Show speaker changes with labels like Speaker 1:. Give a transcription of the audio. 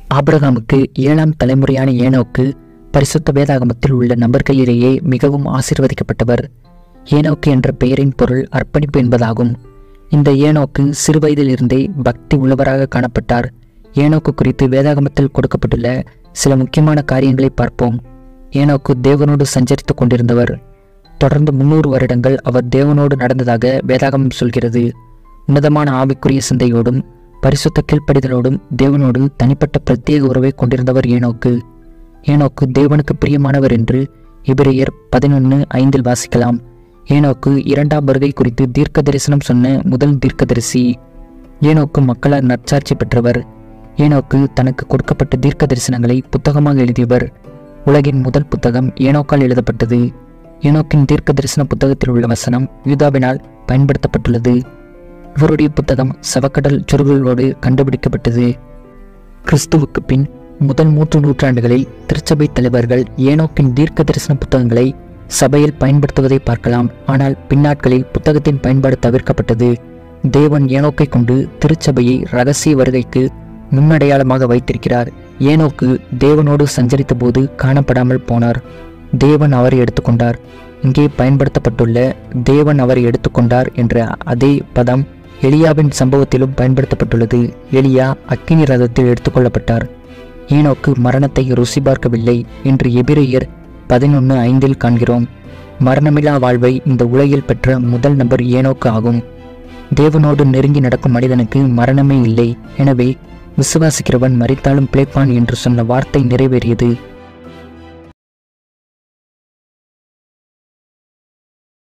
Speaker 1: ஆபிரகாமுக்கு ஏழாம் தலைமுறையான ஏனோக்கு பரிசுத்த வேதாகமத்தில் உள்ள நபர்களிலேயே மிகவும் ஆசீர்வதிக்கப்பட்டவர் ஏனோக்கு என்ற பெயரின் பொருள் அர்ப்பணிப்பு என்பதாகும் இந்த ஏனோக்கு சிறுவயதிலிருந்தே பக்தி உள்ளவராக காணப்பட்டார் ஏனோக்கு குறித்து வேதாகமத்தில் கொடுக்கப்பட்டுள்ள சில முக்கியமான காரியங்களை பார்ப்போம் ஏனோக்கு தேவனோடு சஞ்சரித்துக் கொண்டிருந்தவர் தொடர்ந்து முன்னூறு வருடங்கள் அவர் தேவனோடு நடந்ததாக வேதாகமம் சொல்கிறது உன்னதமான ஆவிக்குரிய சிந்தையோடும் பரிசுத்த கீழ்ப்படிதலோடும் தேவனோடு தனிப்பட்ட பிரத்யேக உறவை கொண்டிருந்தவர் ஏனோக்கு ஏனோக்கு தேவனுக்கு பிரியமானவர் என்று எபிரேயர் பதினொன்று ஐந்தில் வாசிக்கலாம் ஏனோக்கு இரண்டாம் வருகை குறித்து தீர்க்க தரிசனம் சொன்ன முதல் தீர்க்கதரிசி ஏனோக்கு மக்களால் நற்சாட்சி பெற்றவர் ஏனோக்கு தனக்கு கொடுக்கப்பட்ட தீர்க்க தரிசனங்களை புத்தகமாக எழுதியவர் உலகின் முதல் புத்தகம் ஏனோக்கால் எழுதப்பட்டது ஏனோக்கின் தீர்க்க தரிசன புத்தகத்தில் உள்ள வசனம் யூதாவினால் பயன்படுத்தப்பட்டுள்ளது இவருடைய புத்தகம் சவக்கடல் சுருள்களோடு கண்டுபிடிக்கப்பட்டது கிறிஸ்துவுக்கு பின் முதல் மூன்று நூற்றாண்டுகளில் திருச்சபை தலைவர்கள் ஏனோக்கின் தீர்க்க தரிசன புத்தகங்களை சபையில் பயன்படுத்துவதை பார்க்கலாம் ஆனால் பின்னாட்களில் புத்தகத்தின் பயன்பாடு தவிர்க்கப்பட்டது தேவன் ஏனோக்கை கொண்டு திருச்சபையை ரகசிய வருகைக்கு முன்னடையாளமாக வைத்திருக்கிறார் ஏனோக்கு தேவனோடு சஞ்சரித்த போது காணப்படாமல் போனார் தேவன் அவரை எடுத்துக்கொண்டார் இங்கே பயன்படுத்தப்பட்டுள்ள தேவன் அவரை எடுத்துக்கொண்டார் என்ற அதே பதம் எலியாவின் சம்பவத்திலும் பயன்படுத்தப்பட்டுள்ளது எலியா அக்கினி ரதத்தில் எடுத்துக்கொள்ளப்பட்டார் ஈனோக்கு மரணத்தை ருசி பார்க்கவில்லை என்று எபிரேயர் பதினொன்று ஐந்தில் காண்கிறோம் மரணமில்லா வாழ்வை இந்த உலகில் பெற்ற முதல் நபர் ஏனோக்கு ஆகும் தேவனோடு நெருங்கி நடக்கும் மனிதனுக்கு மரணமே இல்லை எனவே விசுவாசிக்கிறவன் மறித்தாலும் பிழைப்பான் என்று சொன்ன வார்த்தை நிறைவேறியது